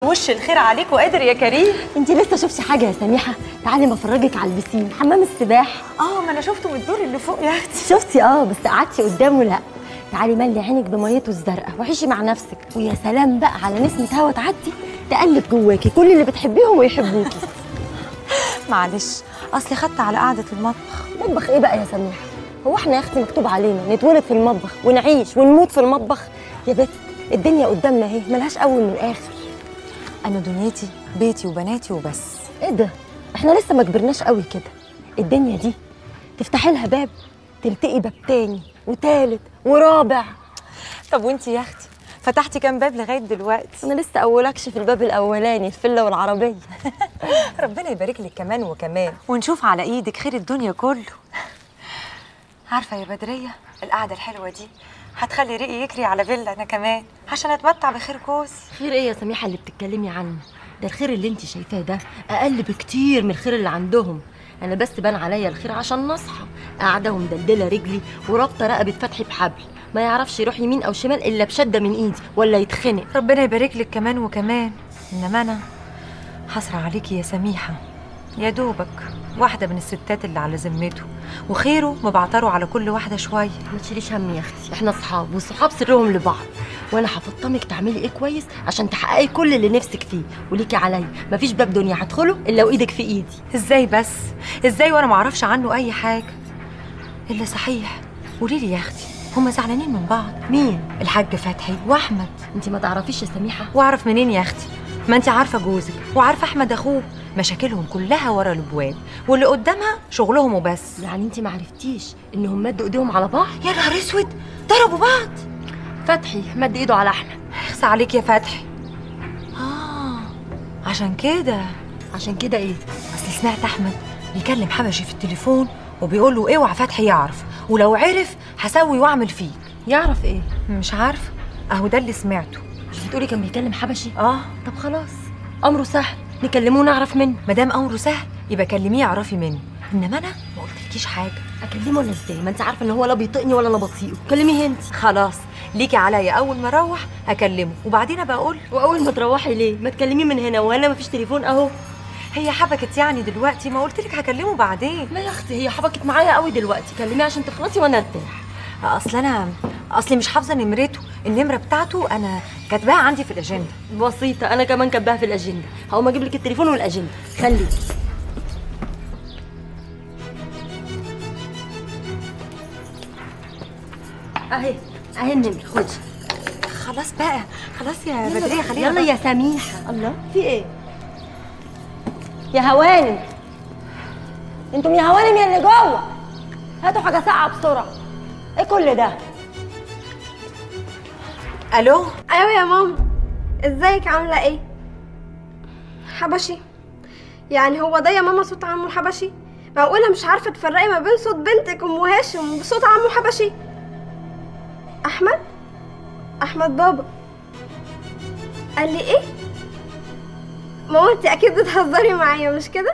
وش الخير عليك وقادر يا كريم انت لسه شفتي حاجه يا سميحه تعالي ما افرجك على البسين حمام السباحه اه ما انا شفته من الدور اللي فوق يا اختي شفتي اه بس قعدتي قدامه لا تعالي ملي عينك بميته الزرقاء وعيشي مع نفسك ويا سلام بقى على نسمه هوا تعدي تقلب جواكي كل اللي بتحبيهم ويحبوكي معلش اصلي خدت على قعده المطبخ مطبخ ايه بقى يا سميحه هو احنا يا اختي مكتوب علينا نتولد في المطبخ ونعيش ونموت في المطبخ يا بت الدنيا قدامنا اهي ملهاش اول من اخر انا دنيتي بيتي وبناتي وبس ايه ده احنا لسه ما كبرناش قوي كده الدنيا دي تفتحي لها باب تلتقي باب تاني وتالت ورابع طب وانتي يا اختي فتحتي كام باب لغايه دلوقتي انا لسه اولكش في الباب الاولاني الفله والعربيه ربنا يبارك لك كمان وكمان ونشوف على ايدك خير الدنيا كله عارفه يا بدريه القعده الحلوه دي هتخلي ريقي يجري على فيلا انا كمان عشان اتمتع بخير جوزي خير ايه يا سميحه اللي بتتكلمي عنه ده الخير اللي انت شايفاه ده اقل بكتير من الخير اللي عندهم انا بس بان عليا الخير عشان نصحى قاعده ومدلدله رجلي ورابطه رقبه فتحي بحبل ما يعرفش يروح يمين او شمال الا بشده من ايدي ولا يتخنق ربنا يبارك لك كمان وكمان انما انا حسرة عليكي يا سميحة يا دوبك واحدة من الستات اللي على ذمته وخيره مبعتره على كل واحدة شوية ما تشيليش هم يا اختي احنا اصحاب والصحاب سرهم لبعض وانا هفطمك تعملي ايه كويس عشان تحققي كل اللي نفسك فيه وليكي عليا مفيش باب دنيا هدخله الا وايدك في ايدي ازاي بس ازاي وانا معرفش عنه اي حاجة الا صحيح قوليلي يا اختي هما زعلانين من بعض مين الحاج فتحي واحمد انت ما تعرفيش يا سميحه واعرف منين يا اختي ما انت عارفه جوزك وعارفه احمد اخوه مشاكلهم كلها ورا الابواب واللي قدامها شغلهم وبس يعني انت ما عرفتيش انهم مدوا ايديهم على بعض يا نهار اسود ضربوا بعض فتحي مد ايده على احمد اخس عليك يا فتحي اه عشان كده عشان كده ايه اصل سمعت احمد بيكلم حبشي في التليفون وبيقول له اوعى فتحي يعرف ولو عرف هسوي واعمل فيك يعرف ايه مش عارفه اهو ده اللي سمعته مش بتقولي كان بيكلم حبشي اه طب خلاص امره سهل نكلمه ونعرف منه مادام امره سهل يبقى كلميه اعرفي مني انما انا ما قلتلكيش حاجه اكلمه انا ازاي ما انت عارفه ان هو لا بيطقني ولا انا بطيقه كلميه انت خلاص ليكي عليا اول ما اروح اكلمه وبعدين ابقى اقول واول ما تروحي ليه ما تكلميه من هنا وهنا مفيش تليفون اهو هي حبكت يعني دلوقتي ما قلتلك هكلمه بعدين لا يا اختي هي حبكت معايا قوي دلوقتي كلميه عشان تخلصي وانا ارتاح اصل انا اصلي مش حافظه نمرته النمره بتاعته انا كاتباها عندي في الاجنده بسيطه انا كمان كاتباها في الاجنده هقوم اجيب لك التليفون والاجنده خليكي اهي اهي النمره خدي خلاص بقى خلاص يا بدريه خلينا يلا بقى. يا سميحه الله في ايه يا هوانم انتم يا هوانم يا اللي جوه هاتوا حاجه ساقعه بسرعه ايه كل ده الو ايوه يا ماما ازيك عامله ايه حبشي يعني هو ده يا ماما صوت عمو حبشي معقوله مش عارفه تفرقي ما بين صوت بنتك ام هاشم وصوت عمو حبشي احمد احمد بابا قال لي ايه ماما انت اكيد بتهزري معايا مش كده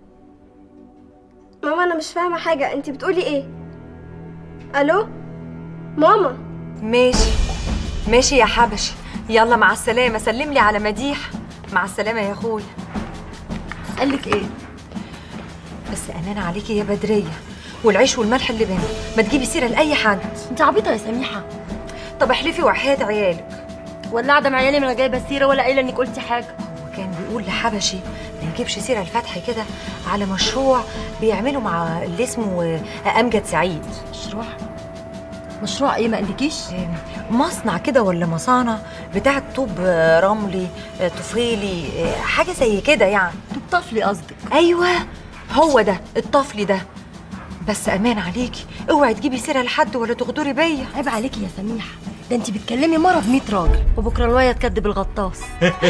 ماما انا مش فاهمه حاجه انت بتقولي ايه الو ماما ماشي ماشي يا حبشي يلا مع السلامه سلم لي على مديح مع السلامه يا اخويا قال لك ايه بس امان عليكي يا بدريه والعيش والملح اللي بينا ما تجيبي سيره لاي حد انت عبيطه يا سميحه طب احلفي وحياه عيالك ولا قاعده مع عيالي من جايبه سيره ولا قايله انك قلتي حاجه هو كان بيقول لحبشي ما يجيبش سيره الفتح كده على مشروع بيعمله مع اللي اسمه امجد سعيد مشروع مشروع ايه ما قالكيش مصنع كده ولا مصانع بتاعة طوب آه، رملي آه، طفيلي آه، حاجة زي كده يعني طفلي قصدك أيوة هو ده الطفلي ده بس أمان عليكي اوعي تجيبي سيرة لحد ولا تغدري بيا عيب عليكي يا سميحه ده انت بتكلمي مره ب 100 راجل وبكره الواد تكدب الغطاس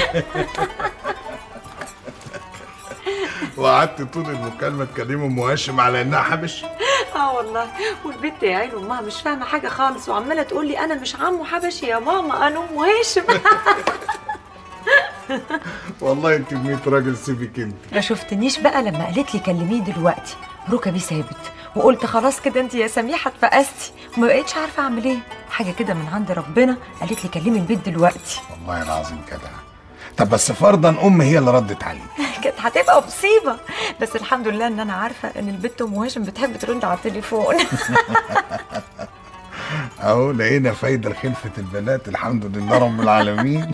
وقعدت طول المكالمه تكلم ام هاشم على انها حبش اه والله والبنت يا عين امها مش فاهمه حاجه خالص وعماله تقول لي انا مش عمو حبشي يا ماما انا ام هاشم والله انت ب 100 راجل سيبك انت ما شفتنيش بقى لما قالت لي كلميه دلوقتي ركبي ثابت وقلت خلاص كده انت يا سميحه اتفقستي وما بقيتش عارفه اعمل ايه حاجه كده من عند ربنا قالت لي كلمي البيت دلوقتي والله العظيم كده طب بس فرضا ام هي اللي ردت عليه كانت هتبقى مصيبه بس الحمد لله ان انا عارفه ان البت ام هاشم بتحب ترد على التليفون اهو لقينا فايده لخلفه البنات الحمد لله رب العالمين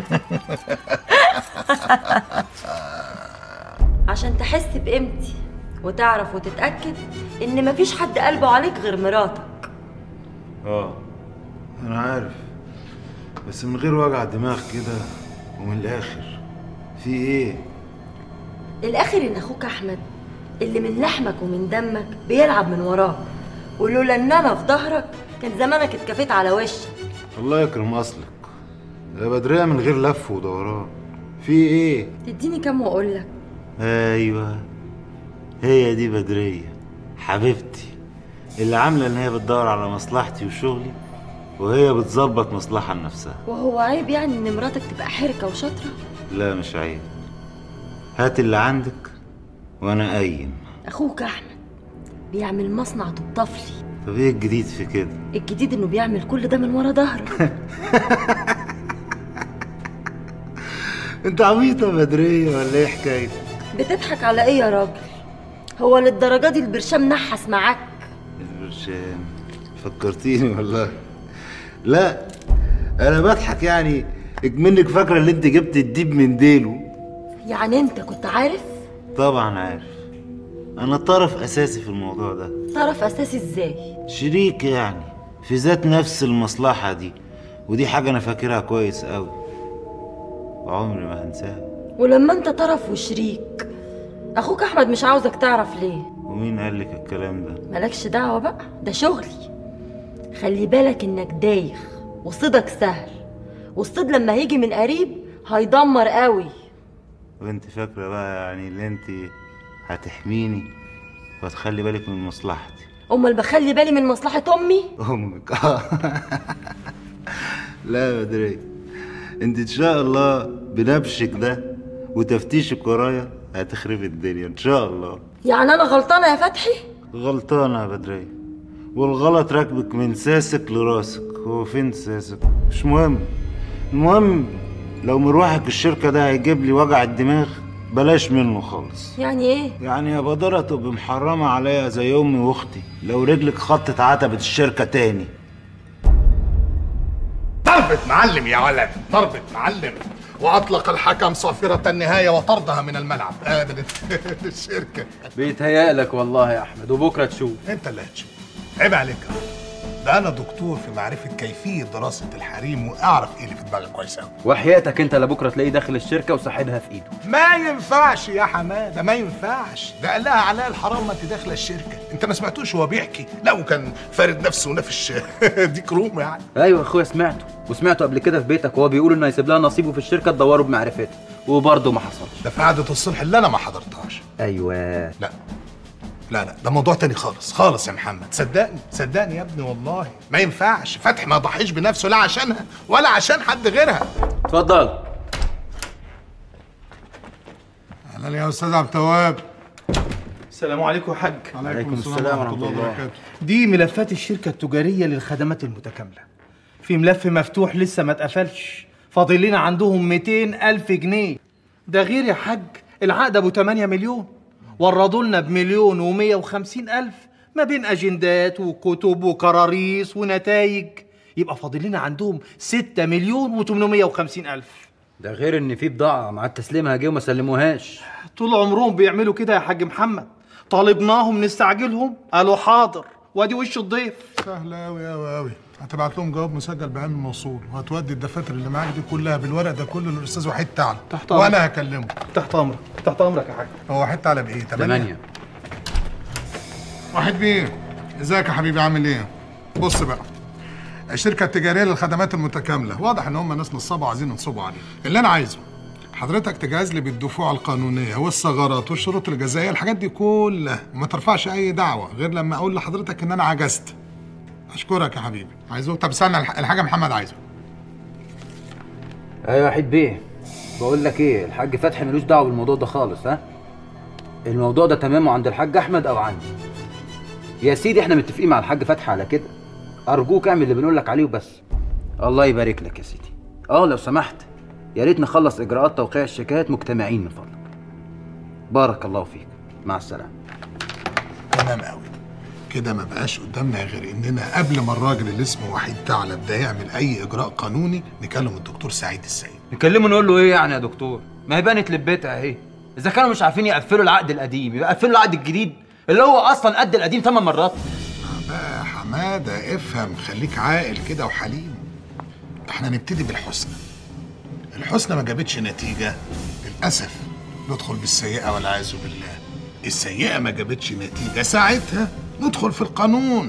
عشان تحس بقيمتي وتعرف وتتأكد إن مفيش حد قلبه عليك غير مراتك اه انا عارف بس من غير وجع دماغ كده ومن الاخر في ايه الآخر إن أخوك أحمد اللي من لحمك ومن دمك بيلعب من وراك ولولا إن أنا في ظهرك كان زمانك اتكفيت على وشك الله يكرم اصلك يا بدرية من غير لف ودوران في ايه تديني كام وأقول لك ايوه هي دي بدرية حبيبتي اللي عاملة ان هي بتدور على مصلحتي وشغلي وهي بتظبط مصلحة لنفسها وهو عيب يعني إن مراتك تبقى حركة وشاطرة لا مش عيب هات اللي عندك وانا قايم أخوك أحمد بيعمل مصنع طفلي طب ايه الجديد في كده الجديد إنه بيعمل كل ده من ورا ظهرك انت عبيطة يا بدرية ولا ايه حكايتك بتضحك على إيه يا راجل هو للدرجة دي البرشام نحس معاك البرشام فكرتيني والله لا انا بضحك يعني منك فاكره اللي انت جبت الديب من ديله يعني أنت كنت عارف طبعا عارف انا طرف اساسي في الموضوع ده طرف أساسي إزاي شريك يعني في ذات نفس المصلحه دي ودي حاجه انا فاكرها كويس قوي وعمري ما هنساها ولما انت طرف وشريك اخوك احمد مش عاوزك تعرف ليه ومين قال لك الكلام ده مالكش دعوه بقى ده شغلي خلي بالك انك دايخ وصيدك سهل والصيد لما هيجي من قريب هيدمر قوي وانت فاكره بقى يعني اللي انت هتحميني وهتخلي بالك من مصلحتي امال بخلي بالي من مصلحه امي امك اه لا يا بدرية انت ان شاء الله بنبشك ده وتفتيشك ورايا هتخرب الدنيا ان شاء الله يعني انا غلطانه يا فتحي غلطانة يا بدرية والغلط راكبك من ساسك لراسك هو فين ساسك مش مهم المهم لو مروحك الشركة ده هيجيب لي وجع الدماغ بلاش منه خالص يعني ايه يعني يا بدرة تبقى محرمة عليا زي أمي وأختي لو رجلك خطت عتبة الشركة تاني ضربة معلم يا ولد ضربة معلم واطلق الحكم صافرة النهاية وطردها من الملعب ابدا الشركة بيتهيألك والله يا احمد وبكره تشوف انت اللي هتشوف عيب عليك يا رب. ده انا دكتور في معرفة كيفية دراسة الحريم واعرف ايه اللي في دماغك كويس قوي وحياتك انت لبكره تلاقيه داخل الشركه وساحبها في ايده ما ينفعش يا حماده ما ينفعش ده قال لها علاء الحرام ما انت داخله الشركه انت ما سمعتوش وهو بيحكي لا وكان فارد نفسه ونفش ديك روم يعني ايوه يا اخويا سمعته وسمعته قبل كده في بيتك وهو بيقول انه هيسيب لها نصيبه في الشركه تدوره بمعرفته وبرضه ما حصلش ده في قعده الصلح اللي انا ما حضرتهاش ايوه لا لا لا ده موضوع تاني خالص خالص يا محمد صدقني صدقني يا ابني والله ما ينفعش فتحي ما يضحيش بنفسه لا عشانها ولا عشان حد غيرها اتفضل اهلا يا استاذ عبد التواب السلام عليكم يا حاج عليكم السلام ورحمة الله. وبركاته دي ملفات الشركة التجارية للخدمات المتكاملة في ملف مفتوح لسه ما اتقفلش فاضل لنا عندهم 200 ألف جنيه ده غير يا حاج العقد أبو 8 مليون وردوا لنا بمليون ومية وخمسين ألف ما بين أجندات وكتب وكراريس ونتائج يبقى فاضل لنا عندهم 6 مليون وتمنمية وخمسين ألف ده غير ان في بضاعه مع تسليمها جه وما سلموهاش طول عمرهم بيعملوا كده يا حاج محمد طالبناهم نستعجلهم قالوا حاضر وادي وش الضيف سهلة أوي أوي أوي هتبعت لهم جواب مسجل بعلم الموصول وهتودي الدفاتر اللي معاك دي كلها بالورق ده كله للأستاذ وحيد تعالى تحت أمرك. وأنا هكلمه تحت امرك تحت امرك يا حاج هو وحيد تعالى بإيه؟ ثمانية واحد بيه ازيك يا حبيبي عامل ايه؟ بص بقى الشركة التجارية للخدمات المتكاملة واضح ان هم ناس نصابة وعايزين ينصبوا عليه اللي انا عايزه حضرتك تجهز لي بالدفوع القانونية والثغرات والشروط الجزائية الحاجات دي كلها وما ترفعش اي دعوة غير لما اقول لحضرتك ان انا عجزت اشكرك يا حبيبي عايزه طب استنى الح- الحاجة محمد عايزه ايوه وحيد بيه بقول لك ايه الحاج فتحي ملوش دعوه بالموضوع ده خالص ها الموضوع ده تمامه عند الحاج احمد او عندي يا سيدي احنا متفقين مع الحاج فتحي على كده ارجوك اعمل اللي بنقول لك عليه وبس الله يبارك لك يا سيدي اه لو سمحت يا ريت نخلص اجراءات توقيع الشيكات مجتمعين من فضلك بارك الله فيك مع السلامه تمام قوي كده ما بقاش قدامنا غير اننا قبل ما الراجل اللي اسمه وحيد ثعلب ده يعمل اي اجراء قانوني نكلم الدكتور سعيد السيد نكلمه نقول له ايه يعني يا دكتور ما هي بانت لبيتها اهي اذا كانوا مش عارفين يقفلوا العقد القديم يبقى قفلوا العقد الجديد اللي هو اصلا قد القديم ثمان مرات بقى يا حماده افهم خليك عاقل كده وحليم احنا نبتدي بالحسنى الحسنى ما جابتش نتيجه للاسف ندخل بالسيئه والعياذ بالله السيئه ما جابتش نتيجه ساعتها ندخل في القانون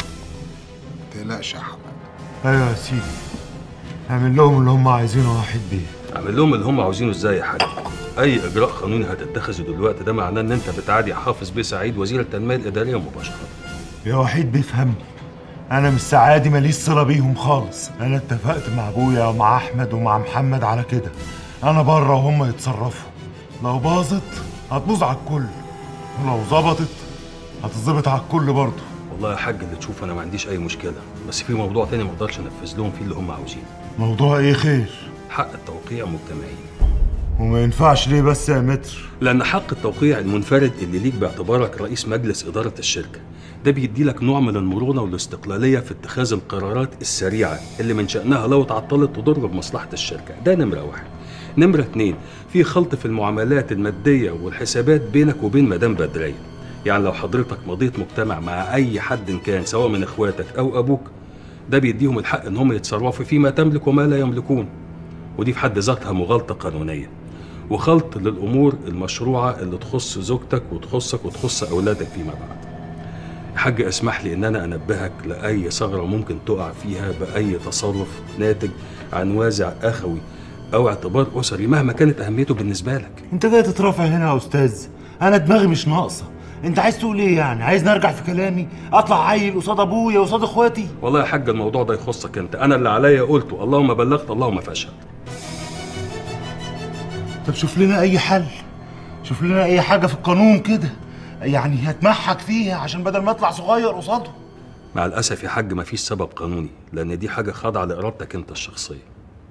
تقلقش يا حماده ايوه يا سيدي اعمل لهم اللي هم عايزينه واحد بيه اعمل لهم اللي هم عاوزينه ازاي يا حاج اي اجراء قانوني هتتخذه دلوقتي ده معناه ان انت بتعادي حافظ بيه سعيد وزير التنميه الاداريه مباشره يا وحيد بيفهمني انا مش سعادي ماليش صله بيهم خالص انا اتفقت مع ابويا ومع احمد ومع محمد على كده انا بره وهم يتصرفوا لو باظت هتبوظ على الكل ولو ظبطت هتظبط على الكل برضه والله يا حاج اللي تشوف انا ما عنديش اي مشكله بس في موضوع تاني ما اقدرش انفذ لهم فيه اللي هم عاوزينه موضوع ايه خير حق التوقيع مجتمعين وما ينفعش ليه بس يا متر لان حق التوقيع المنفرد اللي ليك باعتبارك رئيس مجلس اداره الشركه ده بيدي لك نوع من المرونه والاستقلاليه في اتخاذ القرارات السريعه اللي من شانها لو اتعطلت تضر بمصلحه الشركه ده نمره واحد نمره اتنين في خلط في المعاملات الماديه والحسابات بينك وبين مدام بدريه يعني لو حضرتك مضيت مجتمع مع اي حد إن كان سواء من اخواتك او ابوك ده بيديهم الحق ان هم يتصرفوا فيما تملك وما لا يملكون ودي في حد ذاتها مغالطه قانونيه وخلط للامور المشروعه اللي تخص زوجتك وتخصك وتخص اولادك فيما بعد يا حاج اسمح لي ان انا انبهك لاي ثغره ممكن تقع فيها باي تصرف ناتج عن وازع اخوي او اعتبار اسري مهما كانت اهميته بالنسبه لك انت جاي تترافع هنا يا استاذ انا دماغي مش ناقصه انت عايز تقول ايه يعني عايز نرجع في كلامي اطلع عيل قصاد ابويا قصاد اخواتي والله يا حاج الموضوع ده يخصك انت انا اللي عليا قلته اللهم بلغت اللهم فاشهد طب شوف لنا اي حل شوف لنا اي حاجه في القانون كده يعني هتمحك فيها عشان بدل ما اطلع صغير قصاده مع الاسف يا حاج مفيش سبب قانوني لان دي حاجه خاضعه لارادتك انت الشخصيه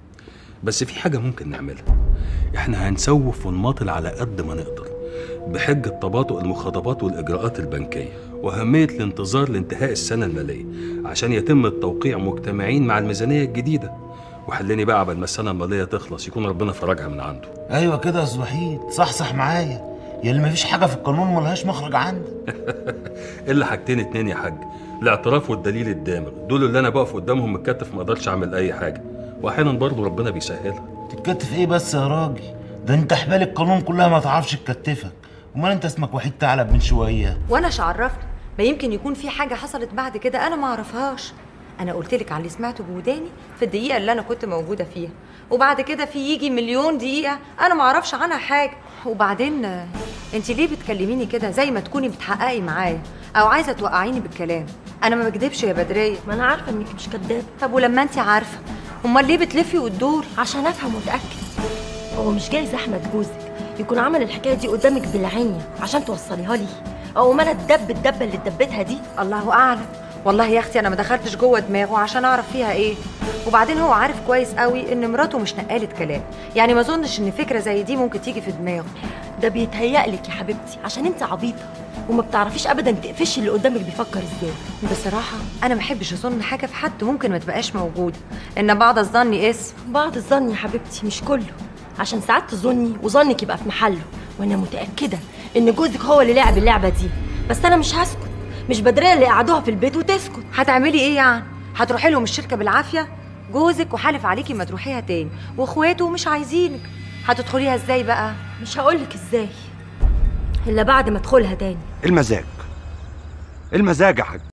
بس في حاجه ممكن نعملها احنا هنسوف ونماطل على قد ما نقدر بحجه تباطؤ المخاطبات والاجراءات البنكيه واهميه الانتظار لانتهاء السنه الماليه عشان يتم التوقيع مجتمعين مع الميزانيه الجديده وحلني بقى قبل ما السنه الماليه تخلص يكون ربنا فرجها من عنده ايوه كده يا أستاذ وحيد صحصح معايا يا اللي مفيش حاجه في القانون ملهاش مخرج عندك الا حاجتين اتنين يا حاج الاعتراف والدليل الدامغ دول اللي انا بقف قدامهم متكتف ما اقدرش اعمل اي حاجه واحيانا برضه ربنا بيسهلها تتكتف ايه بس يا راجل ده انت حبال القانون كلها ما تعرفش تكتفك امال انت اسمك وحيد ثعلب من شويه وانا ايش عرفني ما يمكن يكون في حاجه حصلت بعد كده انا ما اعرفهاش انا قلت لك على اللي سمعته بوداني في الدقيقه اللي انا كنت موجوده فيها وبعد كده في يجي مليون دقيقه انا ما اعرفش عنها حاجه وبعدين آه، انت ليه بتكلميني كده زي ما تكوني بتحققي معايا او عايزه توقعيني بالكلام انا ما بكدبش يا بدريه ما انا عارفه انك مش كدابه طب ولما انت عارفه امال ليه بتلفي وتدوري عشان افهم واتاكد هو مش جايز احمد جوزك يكون عمل الحكايه دي قدامك بالعينية عشان توصليها لي او ما انا اتدب الدبه اللي اتدبتها دي الله اعلم والله يا اختي انا ما دخلتش جوه دماغه عشان اعرف فيها ايه وبعدين هو عارف كويس قوي ان مراته مش نقاله كلام يعني ما اظنش ان فكره زي دي ممكن تيجي في دماغه ده بيتهيألك يا حبيبتي عشان انت عبيطه وما بتعرفيش ابدا تقفشي اللي قدامك بيفكر ازاي بصراحه انا ما بحبش اظن حاجه في حد ممكن ما تبقاش موجوده ان بعض الظن اسم بعض الظن يا حبيبتي مش كله عشان ساعات تظني وظنك يبقى في محله وانا متاكده ان جوزك هو اللي لعب اللعبه دي بس انا مش هسكت مش بدريه اللي قعدوها في البيت وتسكت هتعملي ايه يعني هتروحي لهم الشركه بالعافيه جوزك وحالف عليكي ما تروحيها تاني واخواته مش عايزينك هتدخليها ازاي بقى مش هقولك ازاي الا بعد ما ادخلها تاني المزاج المزاج يا حاج